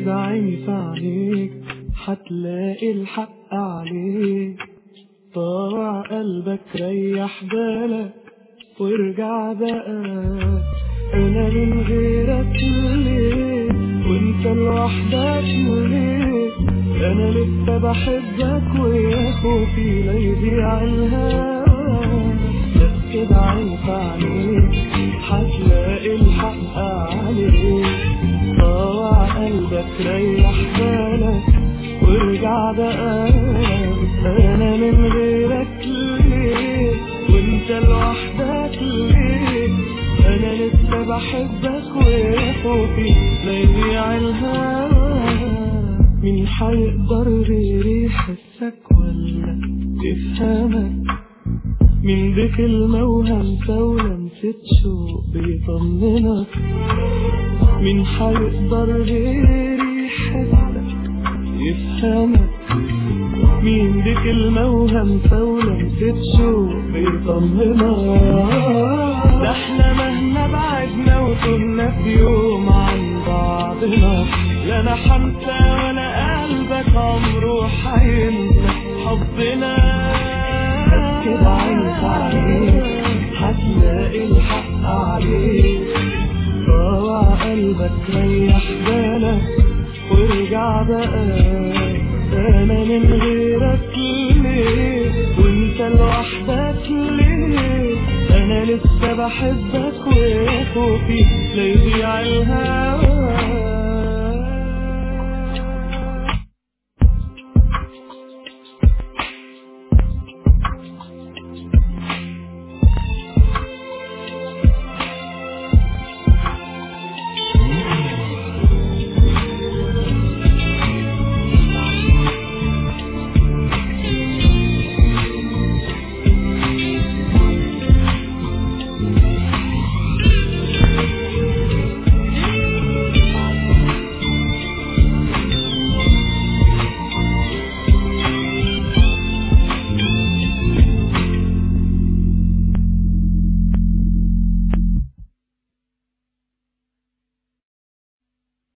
كده عيني في عينيك هتلاقي الحق عليك طاوع قلبك ريح بالك وارجع بقى انا من غيرك ليه وانت لوحدك ليه انا لسه بحبك ويا خوفي لا يضيع الهوى بس كده عين في عينيك هتلاقي الحق عليك طاوع قلبك ريح بالك وارجع بقى انا من غيرك ليه وانت لوحدك ليه انا لسه بحبك ويا خوفي لا يضيع الهوى مين هيقدر غيري يحسك ولا يفهمك من دي كلمة وهمسة ولمسة شوق بيطمنك مين هيقدر غيري يحسك يفهمك مين دي كلمة وهمسة ولمسة شوق بيطمنك ده احنا مهما بعدنا وكنا في يوم عن بعضنا لا انا حنسى ولا قلبك عمره هينسى حبنا كده عينك عليك هتلاقي الحق عليك طاوع قلبك ريح بالك وارجع بقى انا من غيرك ليه وانت لوحدك ليه انا لسه بحبك ويا خوفي لا يضيع الهوى